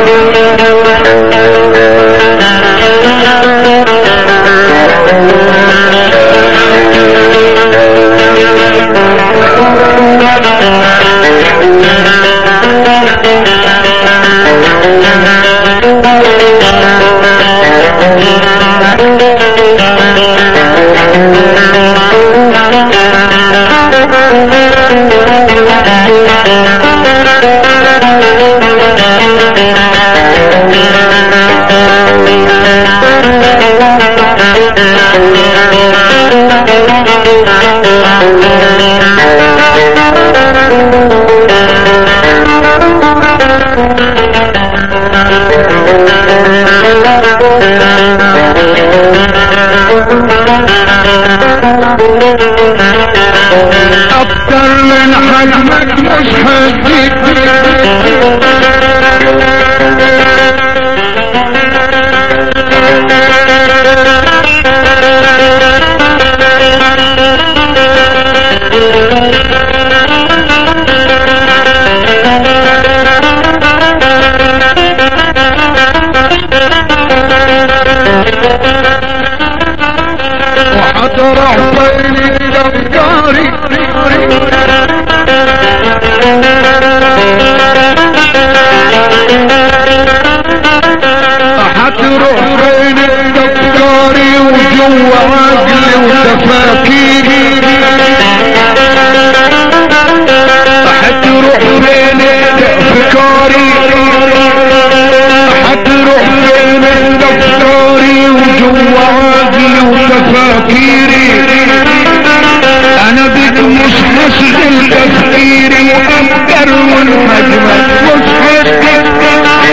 اكتر من حجمك مش هديك وحتروح بين الافكاري حتروح بين الافكاري وجوا عقلي وتفاكيري حتروح بين الافكاري حتروح بين الافكاري وجوا عقلي وتفاكيري انا بك مش هشغل تفكيري اكتر من حجمك مش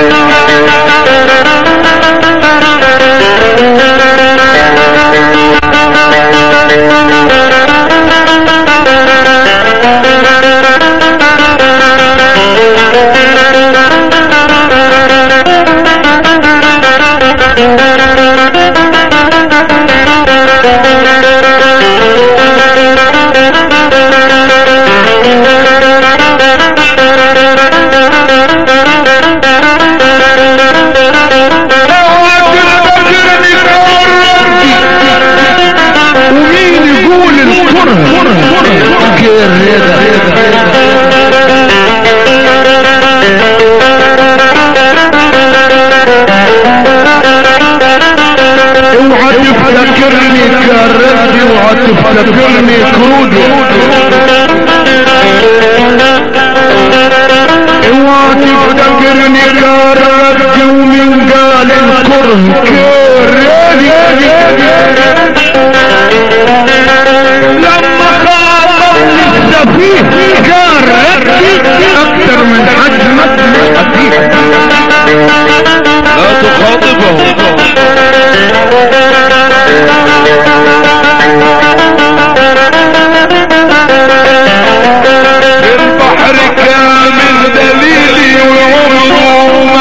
ومين يقول الكره اوعى تفتكرني كردي اوعى تفتكرني كرودي اوعى تفتكرني كردي ومن قال الكره كردي لما خاطر لسه فيه كردي اكتر من حجمك مش لا تخاطبهم البحر كامل دليلي وعمره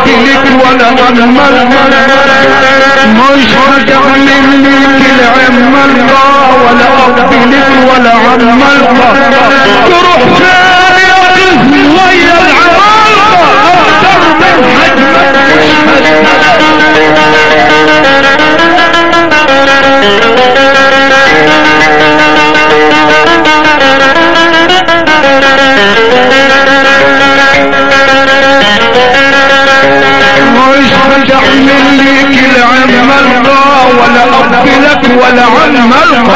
اقتلك ولا امل مش هتعمل ليك العمة الله ولا اقتلك ولا عمل تروح فين يا قسم ويا العمالقة اكتر من حجمك مش هتعمل ليك العمل ولا اقتلك ولا عمل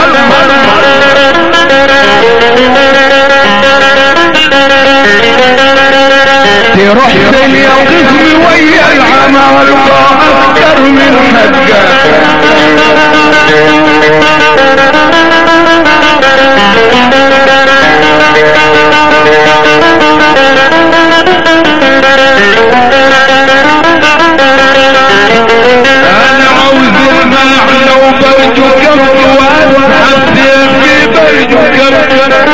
تروح فين يا قسم ويا العمل اكتر من انا عاوز المنع لو برجو كم واسحب سيفي برجو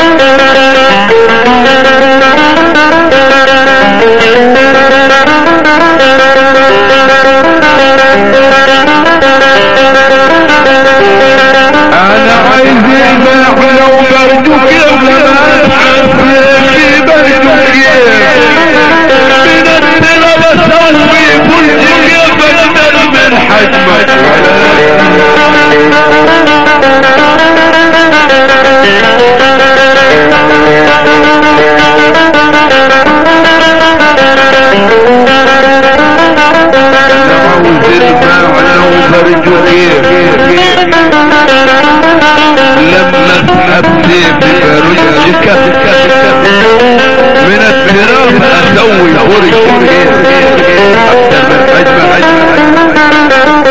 انا عايز المنع لو برجو كم واسحب سيفي برجو من الدنيا بسوي كل جبل من حجمك عاوز المعنى وبرجو لما اسحب سيفي برجو من التراب اسوي فرج اكتر من حجمه حجمه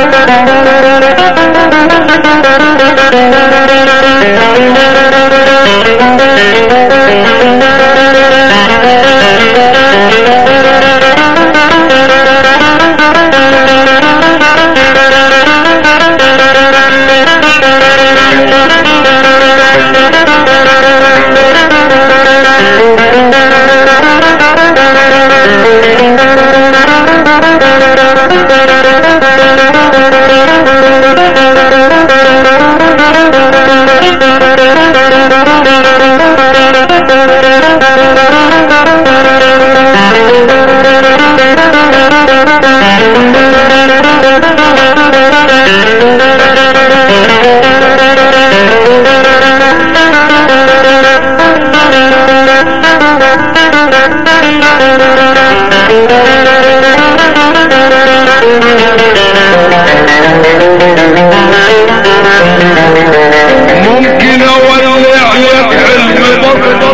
ممكن اولع لك علم بطل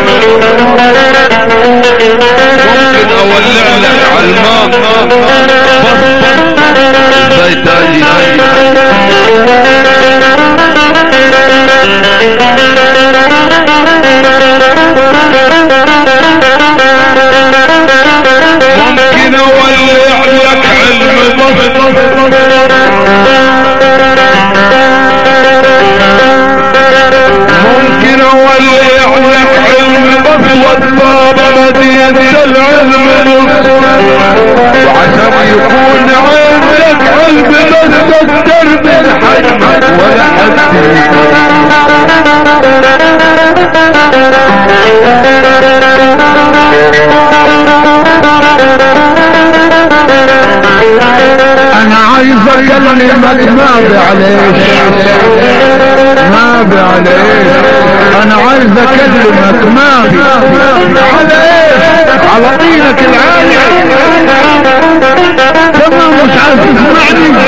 ممكن اولع لك علماء ازاي تاجي ممكن اولع لك علم ممكن اولع لك علم والباب مدينة العلم وعشان يكون عندك علم بس اكتر من حجمك ولا حد انا عايز اكلمك ما بعليش ما بعليش انا عايز اكلمك ما بعليش على طينك العالي تمام مش عايز تسمعني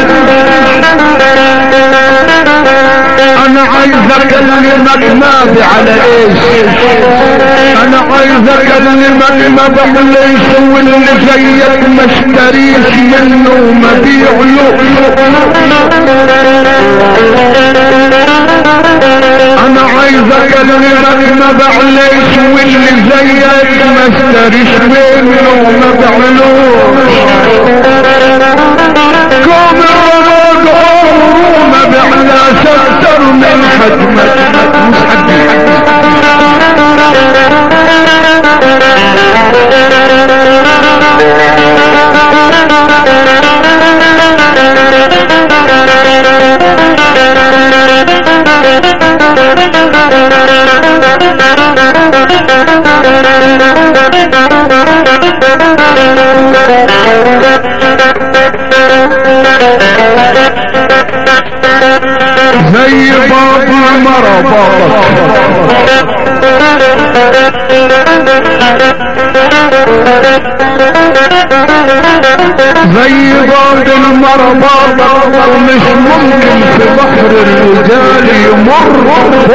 انا عايز اكلمك ما بعليش انا عايز اكلمك ما بعليش واللي زيك ما اشتريش منه ما بيعلو انا عايز اكلمك ما بعليش واللي زيك ما اشتريش منه ما بعلوش قوم الرماد عمره ما بعلاش اكتر من حجمك مش حجمك زي بعض المرضى مش ممكن في بحر الرجال يمر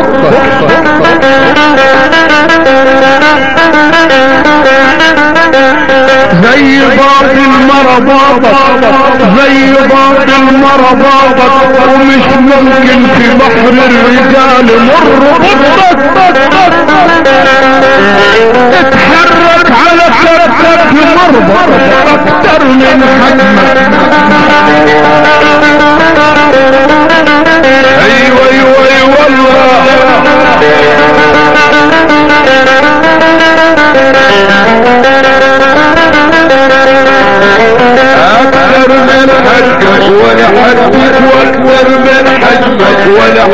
زي بعض المرضى زي بعض المرضى ومش ممكن في بحر الرجال مر اتحرك على كتفك مربط اكتر من حجمك ايوه ايوه ايوه والله اكتر من حجمك ولا حدك واكتر من حجمك ولا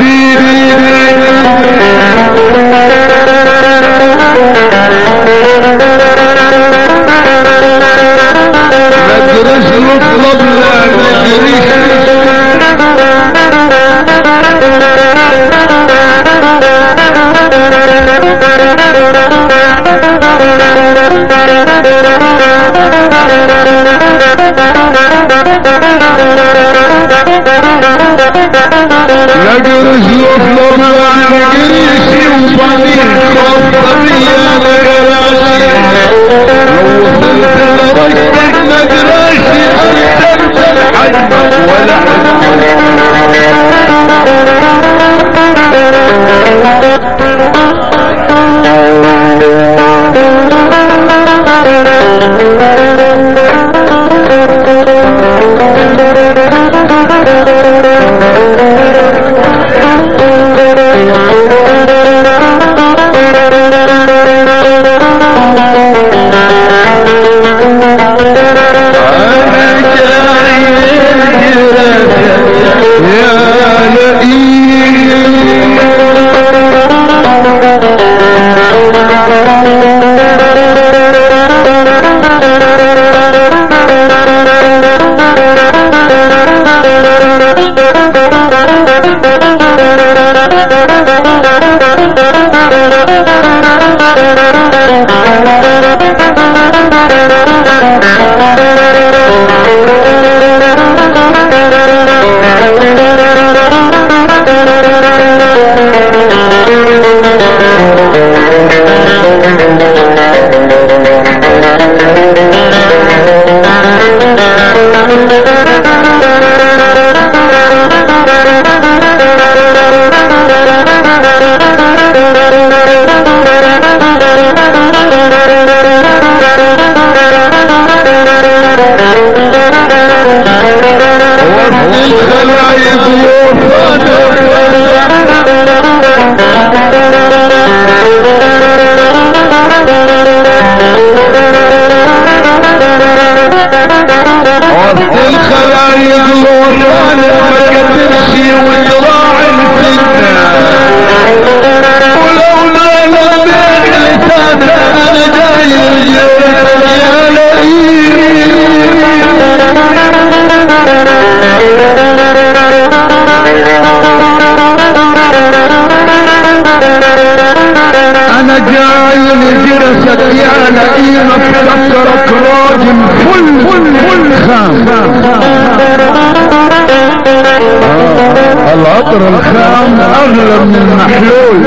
حد مدرس نطلب لا مدرس نجرس نطلب لا مدرس وبعدين خاصة بيا مدرسي لو وصلت لرشدك مدرسي اكتر من حجمك ولا حجمك انا جاي يا وفد الخلايق وفد الخلايق الوطن ما كترشي وذراع الفتنة ولولا لبيك لسانك انا جاي يا لئيم انا جاي لجرسك يا لئيم افتكرك راجل فل فل فل خام آه، العطر الخام اغلى من المحلول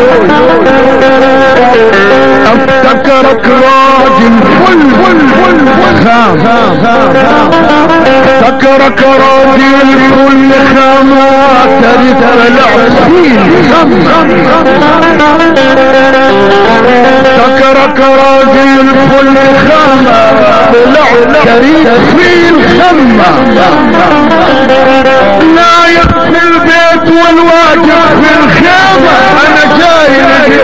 افتكرك راجل فل فل فل خام افتكرك راجل كل خامات تريد العسيل خم افتكرك راجل كل خامة طلع كريم في الخمة نايم في البيت والواجب في الخيمة انا جاي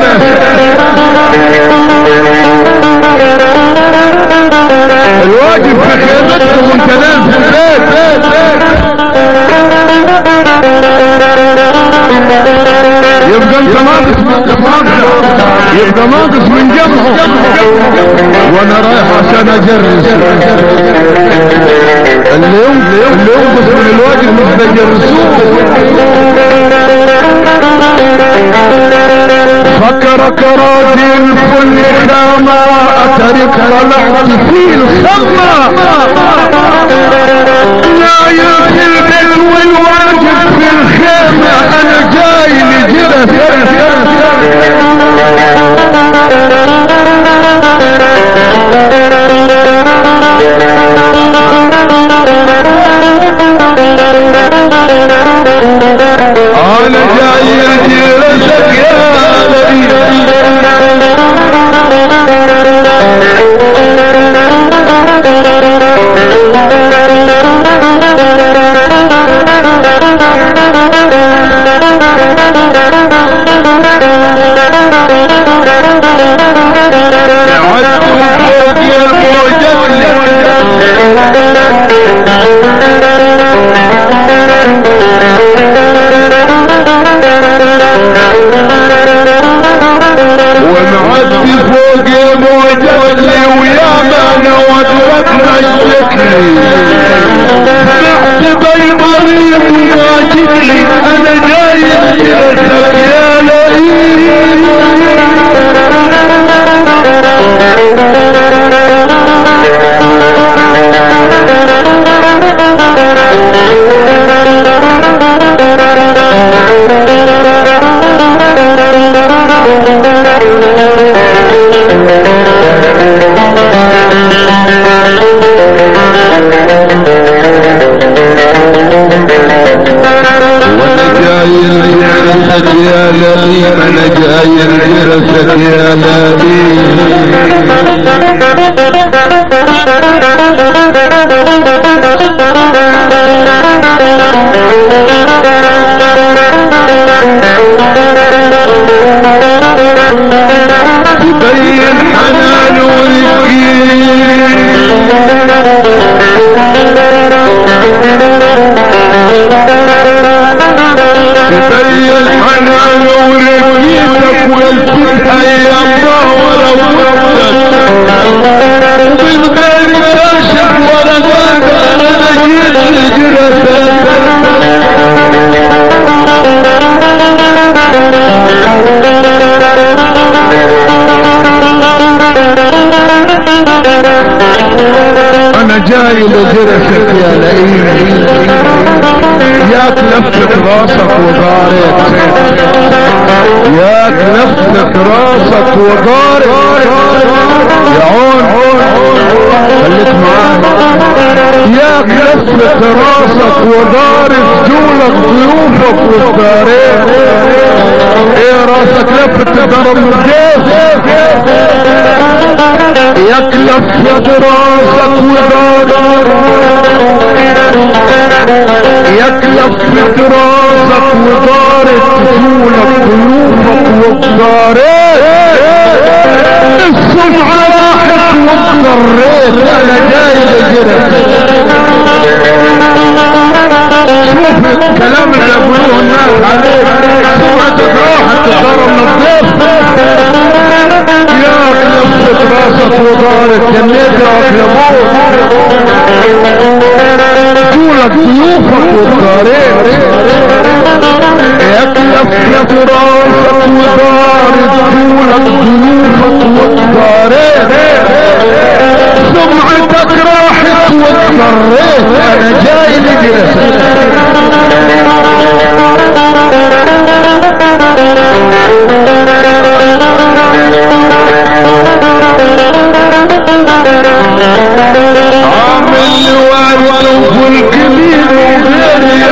الواجب في خيمتك وانت نايم في البيت يبقى انت ناقص يبقى ناقص من جمعه وانا رايح عشان اجرس اللي ينقص اللي ينقص من الواجب مش بيجرسوه فكرك راضي الكل خامة اترك طلعت في الخمة نايم في البيت والواجب في الخيمة انا جاي لجرس انا جاي لجرسك يا عدت فوق ومعدي فوق موجودي ويا ما نود وتمشكلي سمعت بالمريض واجبلي انا جاي لك يا لئيم وانا جاي لجرسك يا لئيم انا جاي لجرسك يا لئيم تبين حنان تبين حنان ورقيتك والفت ايام ظهر وقتك ومن غير كاشف ولا قادر انا جيت لجرسك انا جاي لجرسك يا لئيم ياك لفت راسك وغارت ياك لفت راسك وغارت يا عون خليك معانا ياك لفت راسك وغارت جولك ضيوفك وغارت ايه راسك لفت ضرب الجيش ياك لفت راسك وغارت يكلف في راسك ودارت طولك ضيوفك وقدارت السمعة راحت واضطريت انا جاي لجرك شوف الكلام اللي يقولوه الناس عليك سمعتك راحت تضرب من الضيف يا لفت راسك ودارت جنيت يا طولك ضيوفك والدارين يكلف يا راسك ودارت طولك ضيوفك والدارين سمعتك راحت واضطريت انا جاي لجلسك عامل لواء والكبير وغيري